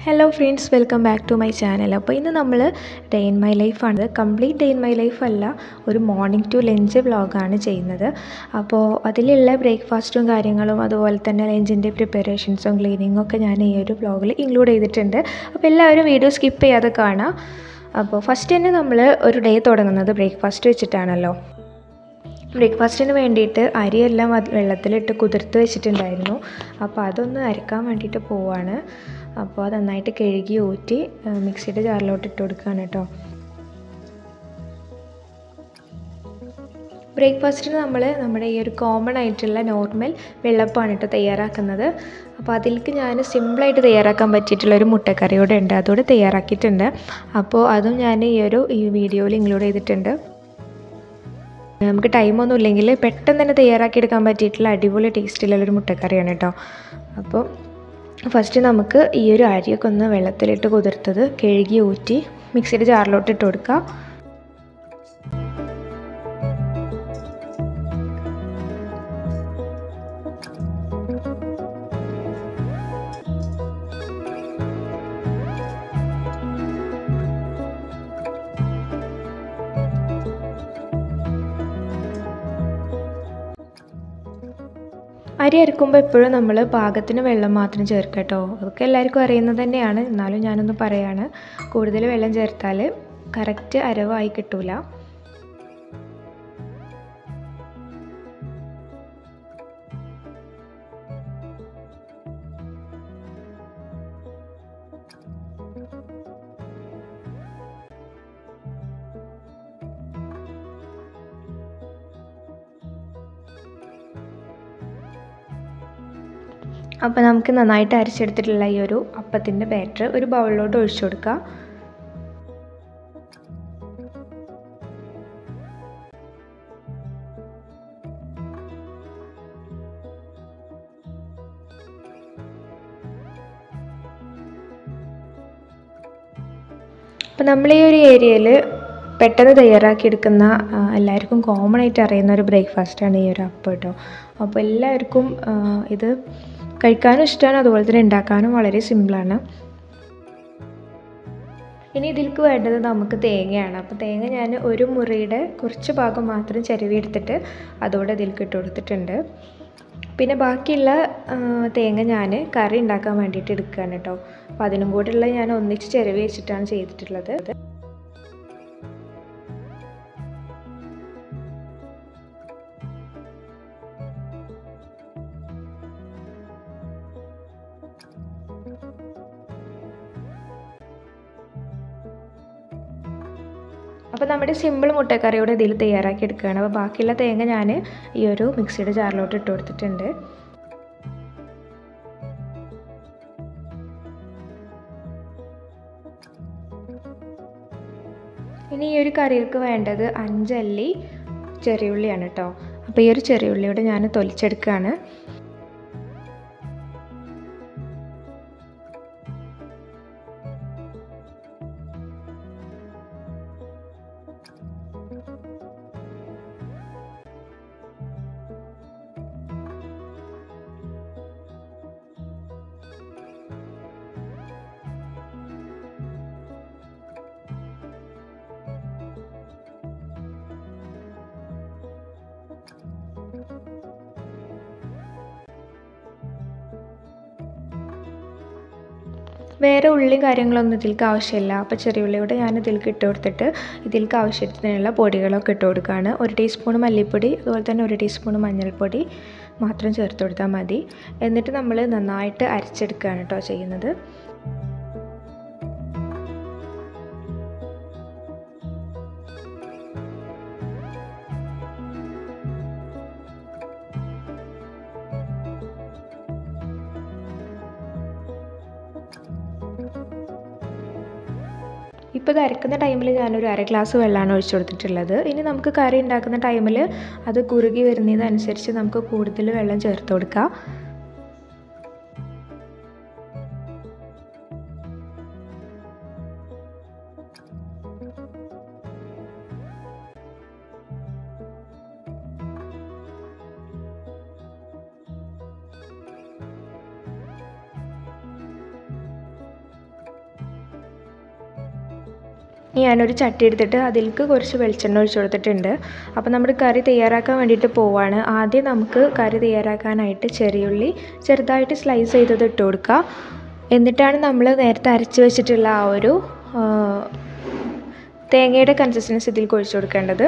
hello friends welcome back to my channel അപ്പോൾ ഇന്ന് നമ്മൾ ഡേ ഇൻ മൈ ലൈഫാണ് complete day in my life അല്ല ഒരു മോർണിംഗ് ടു ലഞ്ച് വ്ളോഗാണ് ചെയ്യുന്നത് അപ്പോൾ അതിലുള്ള ബ്രേക്ക്ഫാസ്റ്റും കാര്യങ്ങളും അതുപോലെ തന്നെ ലഞ്ചിൻ്റെ പ്രിപ്പറേഷൻസും ക്ലീനിങ്ങും ഒക്കെ ഞാൻ ഈ ഒരു വ്ളോഗിൽ ഇൻക്ലൂഡ് ചെയ്തിട്ടുണ്ട് അപ്പോൾ എല്ലാവരും വീഡിയോ സ്കിപ്പ് ചെയ്യാതെ കാണാം അപ്പോൾ ഫസ്റ്റ് തന്നെ നമ്മൾ ഒരു ഡേ തുടങ്ങുന്നത് ബ്രേക്ക്ഫാസ്റ്റ് വെച്ചിട്ടാണല്ലോ ബ്രേക്ക്ഫാസ്റ്റിന് വേണ്ടിയിട്ട് അരിയെല്ലാം അത് വെള്ളത്തിലിട്ട് കുതിർത്ത് വെച്ചിട്ടുണ്ടായിരുന്നു അപ്പോൾ അതൊന്ന് അരക്കാൻ വേണ്ടിയിട്ട് പോവാണ് അപ്പോൾ അത് നന്നായിട്ട് കഴുകി ഊറ്റി മിക്സിയുടെ ജാറിലോട്ട് ഇട്ട് കൊടുക്കുകയാണ് കേട്ടോ ബ്രേക്ക്ഫാസ്റ്റിന് നമ്മൾ നമ്മുടെ ഈ ഒരു കോമൺ ആയിട്ടുള്ള നോർമൽ വെള്ളപ്പമാണ് കേട്ടോ തയ്യാറാക്കുന്നത് അപ്പോൾ അതിലേക്ക് ഞാൻ സിമ്പിളായിട്ട് തയ്യാറാക്കാൻ പറ്റിയിട്ടുള്ള ഒരു മുട്ടക്കറി കൂടെ ഉണ്ട് അതോടെ തയ്യാറാക്കിയിട്ടുണ്ട് അപ്പോൾ അതും ഞാൻ ഈ ഒരു ഈ വീഡിയോയിൽ ഇൻക്ലൂഡ് ചെയ്തിട്ടുണ്ട് നമുക്ക് ടൈമൊന്നും ഇല്ലെങ്കിൽ പെട്ടെന്ന് തന്നെ തയ്യാറാക്കിയെടുക്കാൻ പറ്റിയിട്ടുള്ള അടിപൊളി ടേസ്റ്റിലുള്ളൊരു മുട്ടക്കറിയാണ് കേട്ടോ അപ്പോൾ ഫസ്റ്റ് നമുക്ക് ഈ ഒരു അരിയൊക്കെ ഒന്ന് വെള്ളത്തിലിട്ട് കുതിർത്തത് കഴുകി ഊറ്റി മിക്സിയുടെ ജാറിലോട്ട് ഇട്ട് കൊടുക്കുക അരി അരക്കുമ്പോൾ എപ്പോഴും നമ്മൾ പാകത്തിന് വെള്ളം മാത്രം ചേർക്കുക കേട്ടോ അതൊക്കെ എല്ലാവർക്കും അറിയുന്നത് തന്നെയാണ് എന്നാലും ഞാനൊന്ന് പറയാണ് കൂടുതൽ വെള്ളം ചേർത്താൽ കറക്റ്റ് അരവായി കിട്ടൂല അപ്പോൾ നമുക്ക് നന്നായിട്ട് അരച്ചെടുത്തിട്ടുള്ള ഈ ഒരു അപ്പത്തിൻ്റെ ബാറ്റർ ഒരു ബൗളിലോട്ട് ഒഴിച്ചു കൊടുക്കുക അപ്പോൾ നമ്മൾ ഈ ഒരു ഏരിയയിൽ പെട്ടെന്ന് തയ്യാറാക്കിയെടുക്കുന്ന എല്ലാവർക്കും കോമൺ ആയിട്ട് അറിയുന്ന ഒരു ബ്രേക്ക്ഫാസ്റ്റാണ് ഈ ഒരു അപ്പം കേട്ടോ അപ്പോൾ എല്ലാവർക്കും ഇത് കഴിക്കാനും ഇഷ്ടമാണ് അതുപോലെ തന്നെ ഉണ്ടാക്കാനും വളരെ സിമ്പിളാണ് ഇനി ഇതിലേക്ക് വേണ്ടത് നമുക്ക് തേങ്ങയാണ് അപ്പോൾ തേങ്ങ ഞാൻ ഒരു മുറിയുടെ കുറച്ച് ഭാഗം മാത്രം ചിരവി എടുത്തിട്ട് അതോടെ ഇതിലേക്ക് ഇട്ട് കൊടുത്തിട്ടുണ്ട് പിന്നെ ബാക്കിയുള്ള തേങ്ങ ഞാൻ കറി ഉണ്ടാക്കാൻ വേണ്ടിയിട്ട് എടുക്കുകയാണ് കേട്ടോ അപ്പോൾ അതിനും കൂടെയുള്ള ഞാൻ ഒന്നിച്ച് ചിരവി വെച്ചിട്ടാണ് ചെയ്തിട്ടുള്ളത് അപ്പോൾ നമ്മുടെ സിമ്പിൾ മുട്ടക്കറിയോടെ ഇതിൽ തയ്യാറാക്കി എടുക്കുകയാണ് അപ്പോൾ ബാക്കിയുള്ള തേങ്ങ ഞാൻ ഈ ഒരു മിക്സിയുടെ ജാറിലോട്ട് ഇട്ട് കൊടുത്തിട്ടുണ്ട് ഇനി ഈ ഒരു കറികൾക്ക് വേണ്ടത് അഞ്ചല്ലി ചെറിയുള്ളിയാണ് കേട്ടോ അപ്പോൾ ഈ ഒരു ചെറിയുള്ളിയോടെ ഞാൻ തൊലിച്ചെടുക്കുകയാണ് വേറെ ഉള്ളി കാര്യങ്ങളൊന്നും ഇതിലേക്ക് ആവശ്യമില്ല അപ്പോൾ ചെറിയ ഉള്ളിയോടെ ഞാൻ ഇതിലേക്ക് ഇട്ട് കൊടുത്തിട്ട് ഇതിലേക്ക് ആവശ്യത്തിനുള്ള പൊടികളൊക്കെ ഇട്ട് കൊടുക്കുകയാണ് ഒരു ടീസ്പൂൺ മല്ലിപ്പൊടി അതുപോലെ തന്നെ ഒരു ടീസ്പൂൺ മഞ്ഞൾപ്പൊടി മാത്രം ചേർത്ത് കൊടുത്താൽ മതി എന്നിട്ട് നമ്മൾ നന്നായിട്ട് അരച്ചെടുക്കുകയാണ് കേട്ടോ ചെയ്യുന്നത് ഇപ്പോൾ ഇത് അരക്കുന്ന ടൈമിൽ ഞാനൊരു അര ഗ്ലാസ് വെള്ളമാണ് ഒഴിച്ചു കൊടുത്തിട്ടുള്ളത് ഇനി നമുക്ക് കറി ഉണ്ടാക്കുന്ന ടൈമിൽ അത് കുറുകി വരുന്നതനുസരിച്ച് നമുക്ക് കൂടുതൽ വെള്ളം ചേർത്ത് കൊടുക്കാം ഇനി ഞാനൊരു ചട്ടി എടുത്തിട്ട് അതിലേക്ക് കുറച്ച് വെളിച്ചെണ്ണ ഒഴിച്ചു കൊടുത്തിട്ടുണ്ട് അപ്പോൾ നമ്മൾ കറി തയ്യാറാക്കാൻ വേണ്ടിയിട്ട് പോവാണ് ആദ്യം നമുക്ക് കറി തയ്യാറാക്കാനായിട്ട് ചെറിയുള്ളി ചെറുതായിട്ട് സ്ലൈസ് ചെയ്തത് ഇട്ട് കൊടുക്കുക എന്നിട്ടാണ് നമ്മൾ നേരത്തെ അരച്ച് വെച്ചിട്ടുള്ള ആ ഒരു ആ, തേങ്ങയുടെ കൺസിസ്റ്റൻസി ഇതിലേക്ക് ഒഴിച്ചു കൊടുക്കേണ്ടത്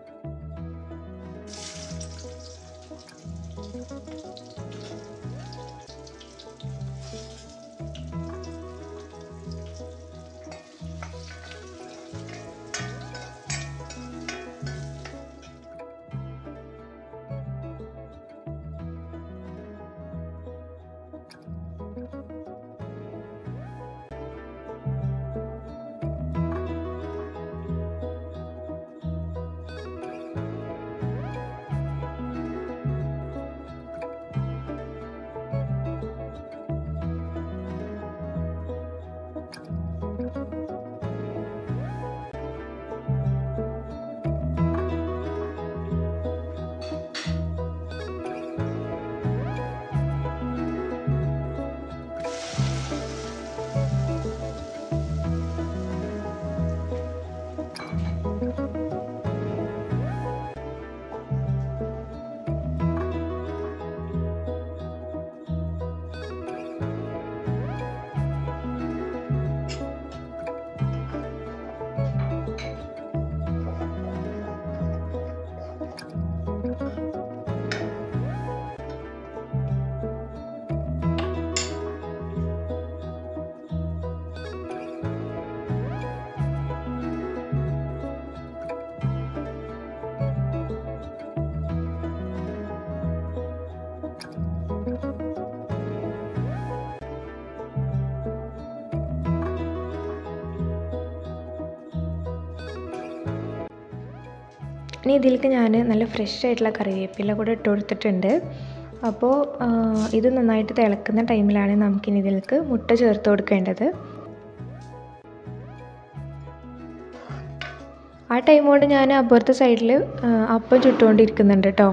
ഇനി ഇതിലേക്ക് ഞാൻ നല്ല ഫ്രഷ് ആയിട്ടുള്ള കറിവേപ്പില കൂടെ ഇട്ട് കൊടുത്തിട്ടുണ്ട് അപ്പോൾ ആ, ഇത് നന്നായിട്ട് തിളക്കുന്ന ടൈമിലാണ് നമുക്കിനി ഇതിലേക്ക് മുട്ട ചേർത്ത് കൊടുക്കേണ്ടത് ആ ടൈം കൊണ്ട് ഞാൻ അപ്പുറത്തെ സൈഡിൽ അപ്പം ചുട്ടുകൊണ്ടിരിക്കുന്നുണ്ട് കേട്ടോ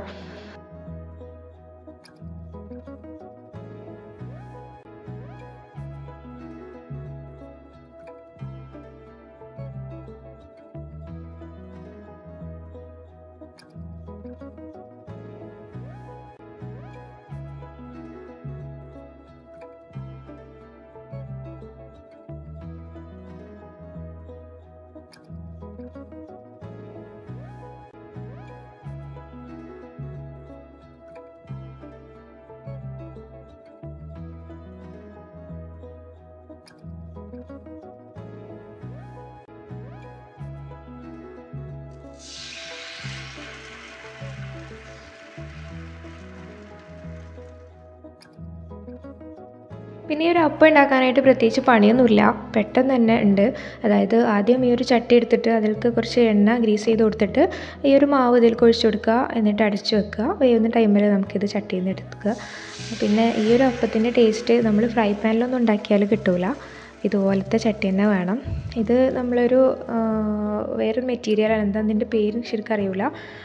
പിന്നെ ഈ ഒരു അപ്പം ഉണ്ടാക്കാനായിട്ട് പ്രത്യേകിച്ച് പണിയൊന്നുമില്ല പെട്ടെന്ന് തന്നെ ഉണ്ട് അതായത് ആദ്യം ഈ ഒരു ചട്ടി എടുത്തിട്ട് അതിലേക്ക് കുറച്ച് എണ്ണ ഗ്രീസ് ചെയ്ത് കൊടുത്തിട്ട് ഈ ഒരു മാവ് ഇതിലേക്ക് ഒഴിച്ച് കൊടുക്കുക എന്നിട്ട് അടച്ചു വെക്കുക വേവുന്ന ടൈമിൽ നമുക്കിത് ചട്ടിയിൽ നിന്ന് എടുക്കുക പിന്നെ ഈ ഒരു അപ്പത്തിൻ്റെ ടേസ്റ്റ് നമ്മൾ ഫ്രൈ പാനിലൊന്നും ഉണ്ടാക്കിയാൽ കിട്ടൂല ഇതുപോലത്തെ ചട്ടി തന്നെ വേണം ഇത് നമ്മളൊരു ആ, വേറൊരു മെറ്റീരിയലാണ് എന്താ അതിൻ്റെ പേര് ശരിക്കും അറിയില്ല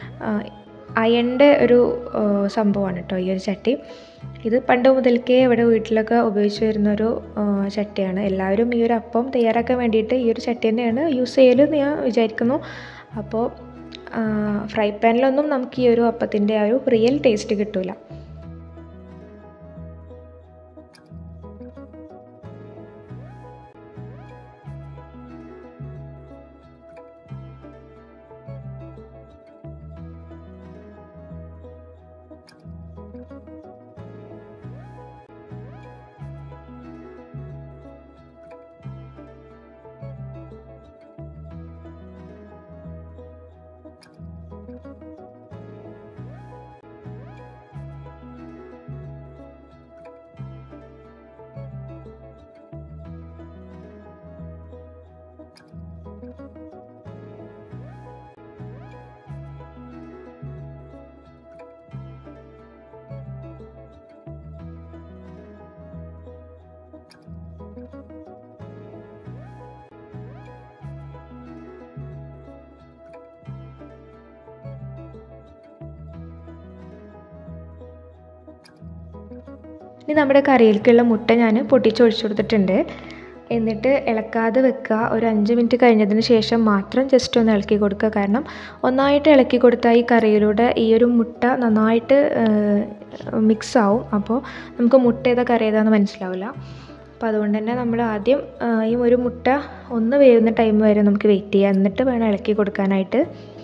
അയണിൻ്റെ ഒരു ആ, സംഭവമാണ് കേട്ടോ ഈ ഒരു ചട്ടി ഇത് പണ്ട് മുതൽക്കേ ഇവിടെ വീട്ടിലൊക്കെ ഉപയോഗിച്ച് വരുന്നൊരു ആ, ചട്ടിയാണ് എല്ലാവരും ഈ ഒരു അപ്പം തയ്യാറാക്കാൻ വേണ്ടിയിട്ട് ഈ ഒരു ചട്ടി തന്നെയാണ് യൂസ് ചെയ്യലെന്ന് ഞാൻ വിചാരിക്കുന്നു അപ്പോൾ ഫ്രൈ പാനിലൊന്നും നമുക്ക് ഈ ഒരു അപ്പത്തിൻ്റെ ആ ഒരു റിയൽ ടേസ്റ്റ് കിട്ടില്ല ഇനി നമ്മുടെ കറിയിലേക്കുള്ള മുട്ട ഞാൻ പൊട്ടിച്ചൊഴിച്ചു കൊടുത്തിട്ടുണ്ട് എന്നിട്ട് ഇളക്കാതെ വെക്കുക ഒരു അഞ്ച് മിനിറ്റ് കഴിഞ്ഞതിന് ശേഷം മാത്രം ജസ്റ്റ് ഒന്ന് ഇളക്കി കൊടുക്കുക കാരണം ഒന്നായിട്ട് ഇളക്കി കൊടുത്താൽ ഈ കറിയിലൂടെ ഈ ഒരു മുട്ട നന്നായിട്ട് മിക്സ് ആവും അപ്പോൾ നമുക്ക് മുട്ട ഏതാ കറി ഏതാന്ന് മനസ്സിലാവില്ല അപ്പോൾ അതുകൊണ്ട് തന്നെ നമ്മൾ ആദ്യം ഈ ഒരു മുട്ട ഒന്ന് വേവുന്ന ടൈം വരെ നമുക്ക് വെയിറ്റ് ചെയ്യാം എന്നിട്ട് വേണം ഇളക്കി കൊടുക്കാനായിട്ട്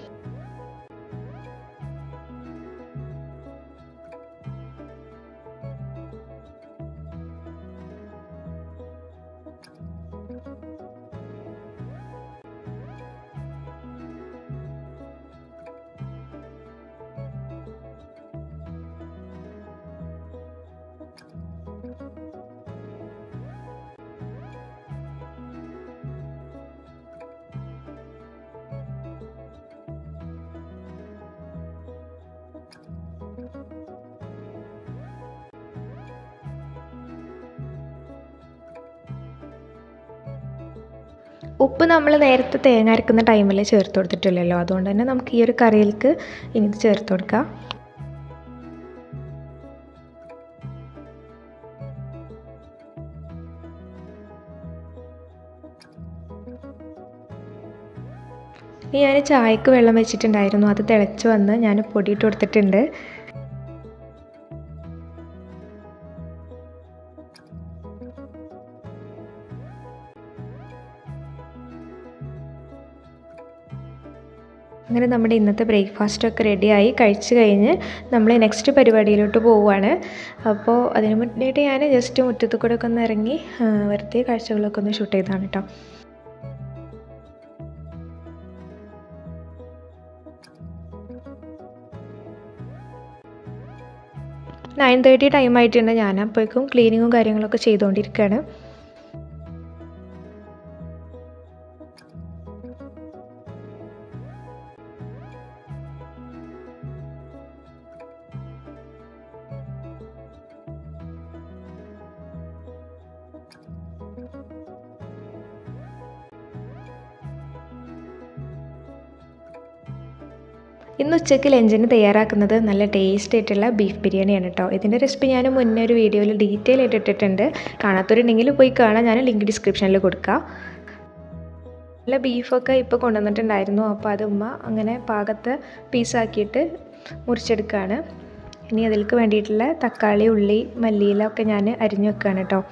ഉപ്പ് നമ്മൾ നേരത്തെ തേങ്ങ അരക്കുന്ന ടൈമിൽ ചേർത്ത് കൊടുത്തിട്ടില്ലല്ലോ അതുകൊണ്ട് തന്നെ നമുക്ക് ഈ ഒരു കറിയിലേക്ക് ഇനി ഇത് ചേർത്ത് കൊടുക്കാം ഇനി ഞാൻ ചായക്ക് വെള്ളം വെച്ചിട്ടുണ്ടായിരുന്നു അത് തിളച്ച് വന്ന് ഞാൻ പൊടിയിട്ട് കൊടുത്തിട്ടുണ്ട് അങ്ങനെ നമ്മുടെ ഇന്നത്തെ ബ്രേക്ക്ഫാസ്റ്റൊക്കെ റെഡിയായി കഴിച്ച് കഴിഞ്ഞ് നമ്മൾ നെക്സ്റ്റ് പരിപാടിയിലോട്ട് പോവുകയാണ് അപ്പോൾ അതിന് മുന്നേയായിട്ട് ഞാൻ ജസ്റ്റ് മുറ്റത്ത് കൂടെ ഒക്കെ ഒന്ന് ഇറങ്ങി വെറുതെ കാഴ്ചകളൊക്കെ ഒന്ന് ഷൂട്ട് ചെയ്തതാണ് കേട്ടോ നയൻ തേർട്ടി ടൈം ആയിട്ടുണ്ട് ഞാൻ അപ്പോഴേക്കും ക്ലീനിങ്ങും കാര്യങ്ങളൊക്കെ ചെയ്തുകൊണ്ടിരിക്കുകയാണ് ഇന്ന് ഉച്ചയ്ക്ക് ലഞ്ചിന് തയ്യാറാക്കുന്നത് നല്ല ടേസ്റ്റ് ആയിട്ടുള്ള ബീഫ് ബിരിയാണിയാണ് കേട്ടോ ഇതിൻ്റെ റെസിപ്പി ഞാൻ മുന്നേ ഒരു വീഡിയോയിൽ ഡീറ്റെയിൽ ആയിട്ട് ഇട്ടിട്ടുണ്ട് കാണാത്തവരുണ്ടെങ്കിൽ പോയി കാണാൻ ഞാൻ ലിങ്ക് ഡിസ്ക്രിപ്ഷനിൽ കൊടുക്കാം നല്ല ബീഫൊക്കെ ഇപ്പോൾ കൊണ്ടുവന്നിട്ടുണ്ടായിരുന്നു അപ്പോൾ അത് ഉമ്മ അങ്ങനെ പാകത്ത് പീസാക്കിയിട്ട് മുറിച്ചെടുക്കുകയാണ് ഇനി അതിലേക്ക് വേണ്ടിയിട്ടുള്ള തക്കാളി ഉള്ളി മല്ലിയില ഒക്കെ ഞാൻ അരിഞ്ഞു വെക്കുകയാണ് കേട്ടോ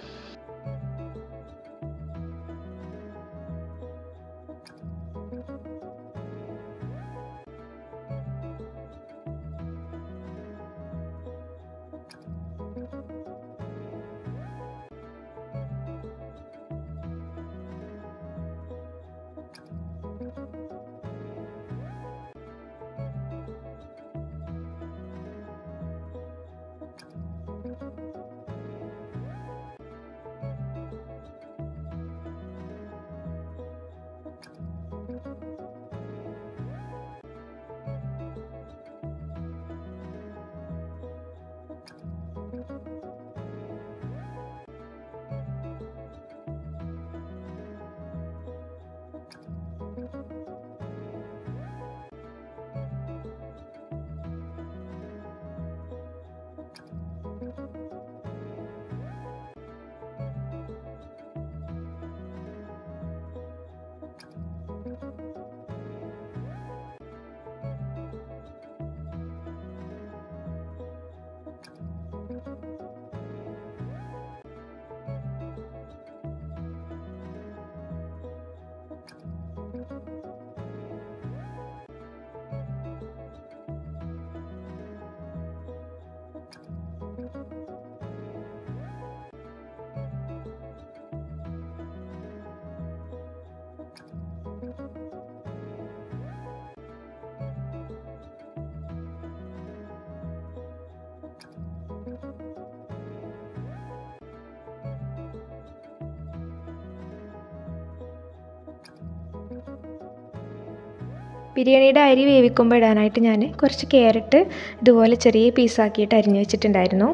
ബിരിയാണിയുടെ അരി വേവിക്കുമ്പോൾ ഇടാനായിട്ട് ഞാൻ കുറച്ച് ക്യാരറ്റ് ഇതുപോലെ ചെറിയ പീസാക്കിയിട്ട് അരിഞ്ഞു വെച്ചിട്ടുണ്ടായിരുന്നു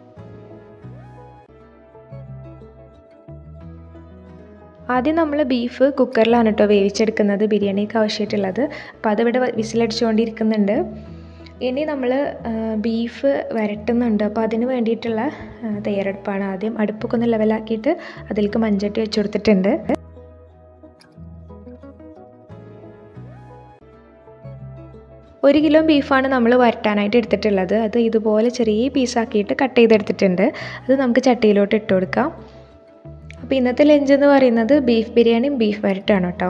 ആദ്യം നമ്മൾ ബീഫ് കുക്കറിലാണ് കേട്ടോ വേവിച്ചെടുക്കുന്നത് ബിരിയാണിക്ക് ആവശ്യമായിട്ടുള്ളത് അപ്പോൾ അതിവിടെ വിസിലടിച്ചുകൊണ്ടിരിക്കുന്നുണ്ട് ഇനി നമ്മൾ ബീഫ് വരട്ടുന്നുണ്ട് അപ്പോൾ അതിന് വേണ്ടിയിട്ടുള്ള ആ, തയ്യാറെടുപ്പാണ് ആദ്യം അടുപ്പൊക്കെ ഒന്ന് ലെവലാക്കിയിട്ട് അതിലേക്ക് മഞ്ചട്ടി വെച്ച് കൊടുത്തിട്ടുണ്ട് ഒരു കിലോ ബീഫാണ് നമ്മൾ വരട്ടാനായിട്ട് എടുത്തിട്ടുള്ളത് അത് ഇതുപോലെ ചെറിയ പീസാക്കിയിട്ട് കട്ട് ചെയ്തെടുത്തിട്ടുണ്ട് അത് നമുക്ക് ചട്ടിയിലോട്ട് ഇട്ട് കൊടുക്കാം അപ്പോൾ ഇന്നത്തെ ലഞ്ച് എന്ന് പറയുന്നത് ബീഫ് ബിരിയാണിയും ബീഫ് വരട്ടാണ് കേട്ടോ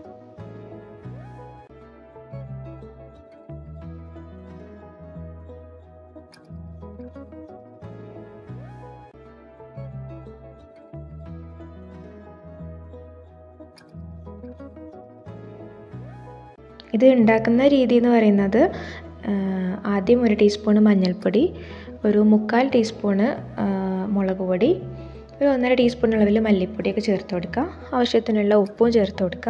ഇത് ഉണ്ടാക്കുന്ന രീതി എന്ന് പറയുന്നത് ആ, ആദ്യം ഒരു ടീസ്പൂണ് മഞ്ഞൾപ്പൊടി ഒരു മുക്കാൽ ടീസ്പൂണ് ആ, മുളക് പൊടി ഒരു ഒന്നര ടീസ്പൂൺ അളവിൽ മല്ലിപ്പൊടിയൊക്കെ ചേർത്ത് കൊടുക്കുക ആവശ്യത്തിനുള്ള ഉപ്പും ചേർത്ത് കൊടുക്കുക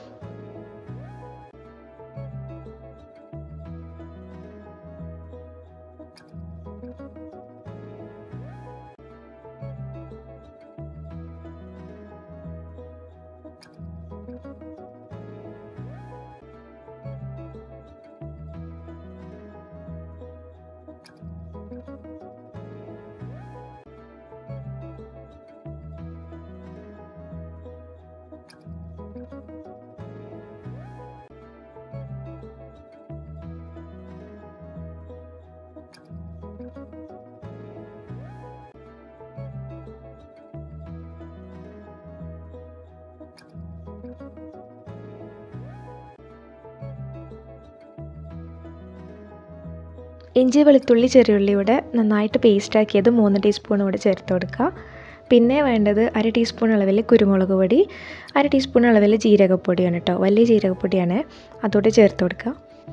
ഇഞ്ചി വെളുത്തുള്ളി ചെറിയുള്ളിയുടെ നന്നായിട്ട് പേസ്റ്റാക്കിയത് മൂന്ന് ടീസ്പൂൺ കൂടെ ചേർത്ത് കൊടുക്കുക പിന്നെ വേണ്ടത് അര ടീസ്പൂൺ അളവിൽ കുരുമുളക് പൊടി അര ടീസ്പൂൺ അളവിൽ ജീരകപ്പൊടിയാണ് കേട്ടോ വലിയ ജീരകപ്പൊടിയാണ് അതോടെ ചേർത്ത് കൊടുക്കുക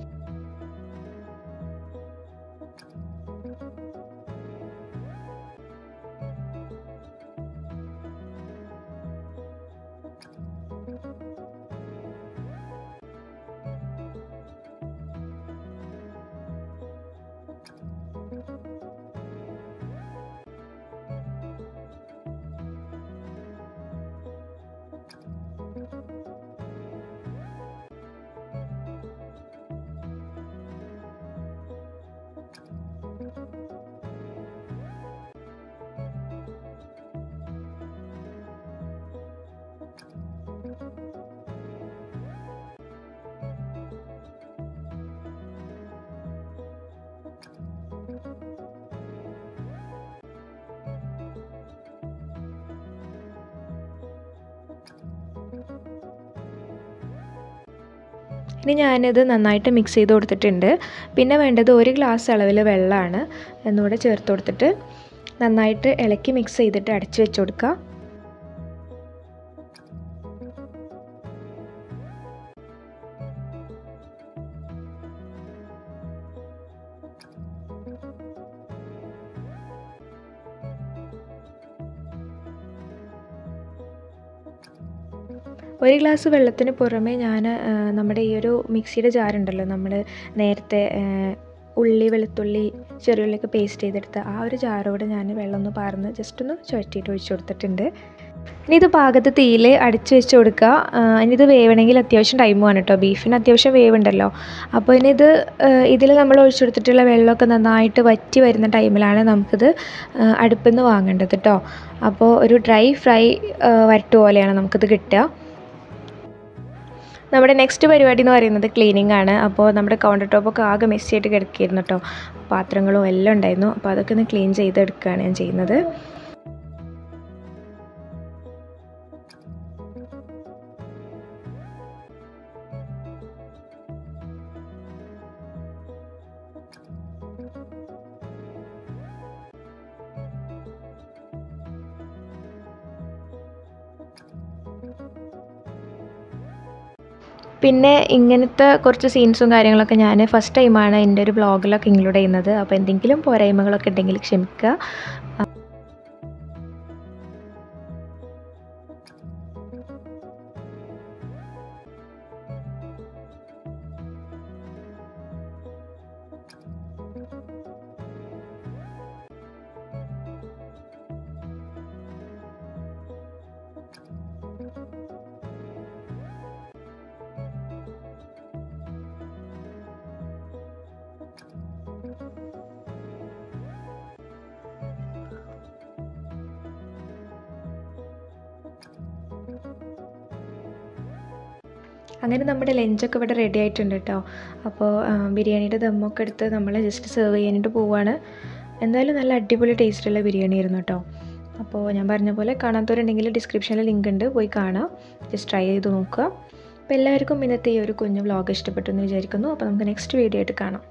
ഇനി ഞാനിത് നന്നായിട്ട് മിക്സ് ചെയ്ത് കൊടുത്തിട്ടുണ്ട് പിന്നെ വേണ്ടത് ഒരു ഗ്ലാസ് അളവിൽ വെള്ളമാണ് എന്നുകൂടെ ചേർത്ത് കൊടുത്തിട്ട് നന്നായിട്ട് ഇളക്കി മിക്സ് ചെയ്തിട്ട് അടച്ചു വെച്ച് കൊടുക്കുക ഒരു ഗ്ലാസ് വെള്ളത്തിന് പുറമെ ഞാൻ നമ്മുടെ ഈ ഒരു മിക്സിയുടെ ജാറുണ്ടല്ലോ നമ്മൾ നേരത്തെ ആ, ഉള്ളി വെളുത്തുള്ളി ചെറിയുള്ളിയൊക്കെ പേസ്റ്റ് ചെയ്തെടുത്ത ആ ഒരു ജാറോടെ ഞാൻ വെള്ളം ഒന്ന് പാർന്ന് ജസ്റ്റ് ഒന്ന് ചുഴറ്റിയിട്ട് ഒഴിച്ചു കൊടുത്തിട്ടുണ്ട് ഇനി ഇത് പാകത്ത് തീയിൽ അടിച്ച് വെച്ച് കൊടുക്കുക ആ, ഇനി ഇത് വേവണമെങ്കിൽ അത്യാവശ്യം ടൈം വേണം കേട്ടോ ബീഫിന് അത്യാവശ്യം വേവുണ്ടല്ലോ അപ്പോൾ ഇനി ഇത് ഇതിൽ നമ്മൾ ഒഴിച്ചു കൊടുത്തിട്ടുള്ള വെള്ളമൊക്കെ നന്നായിട്ട് വറ്റി വരുന്ന ടൈമിലാണ് നമുക്കിത് ആ, അടുപ്പിൽ നിന്ന് വാങ്ങേണ്ടത് കേട്ടോ അപ്പോൾ ഒരു ഡ്രൈ ഫ്രൈ വരട്ട് പോലെയാണ് നമുക്കിത് കിട്ടുക നമ്മുടെ നെക്സ്റ്റ് പരിപാടി എന്ന് പറയുന്നത് ക്ലീനിങ് ആണ് അപ്പോൾ നമ്മുടെ കൗണ്ടർ ടോപ്പൊക്കെ ആകെ മെസ്സി ആയിട്ട് കിടക്കിയിരുന്നു കേട്ടോ പാത്രങ്ങളും എല്ലാം ഉണ്ടായിരുന്നു അപ്പോൾ അതൊക്കെ ഒന്ന് ക്ലീൻ ചെയ്തെടുക്കുകയാണ് ഞാൻ ചെയ്യുന്നത് പിന്നെ ഇങ്ങനത്തെ കുറച്ച് സീൻസും കാര്യങ്ങളൊക്കെ ഞാൻ ഫസ്റ്റ് ടൈമാണ് എൻ്റെ ഒരു വ്ളോഗിലൊക്കെ ഇൻക്ലൂഡ് ചെയ്യുന്നത് അപ്പോൾ എന്തെങ്കിലും പോരായ്മകളൊക്കെ ഉണ്ടെങ്കിൽ ക്ഷമിക്കുക അങ്ങനെ നമ്മുടെ ലഞ്ചൊക്കെ ഇവിടെ റെഡി ആയിട്ടുണ്ട് കേട്ടോ അപ്പോൾ ആ, ബിരിയാണിയുടെ ദമ്മൊക്കെ എടുത്ത് നമ്മൾ ജസ്റ്റ് സെർവ് ചെയ്യാനായിട്ട് പോവുകയാണ് എന്തായാലും നല്ല അടിപൊളി ടേസ്റ്റുള്ള ബിരിയാണി ആയിരുന്നു കേട്ടോ അപ്പോൾ ഞാൻ പറഞ്ഞ പോലെ കാണാത്തവരുണ്ടെങ്കിൽ ഡിസ്ക്രിപ്ഷനിൽ ലിങ്ക് ഉണ്ട് പോയി കാണാം ജസ്റ്റ് ട്രൈ ചെയ്ത് നോക്കുക അപ്പോൾ എല്ലാവർക്കും ഇന്നത്തെ ഈ ഒരു കുഞ്ഞു വ്ളോഗ് ഇഷ്ടപ്പെട്ടു എന്ന് വിചാരിക്കുന്നു അപ്പോൾ നമുക്ക് നെക്സ്റ്റ് വീഡിയോ ആയിട്ട് കാണാം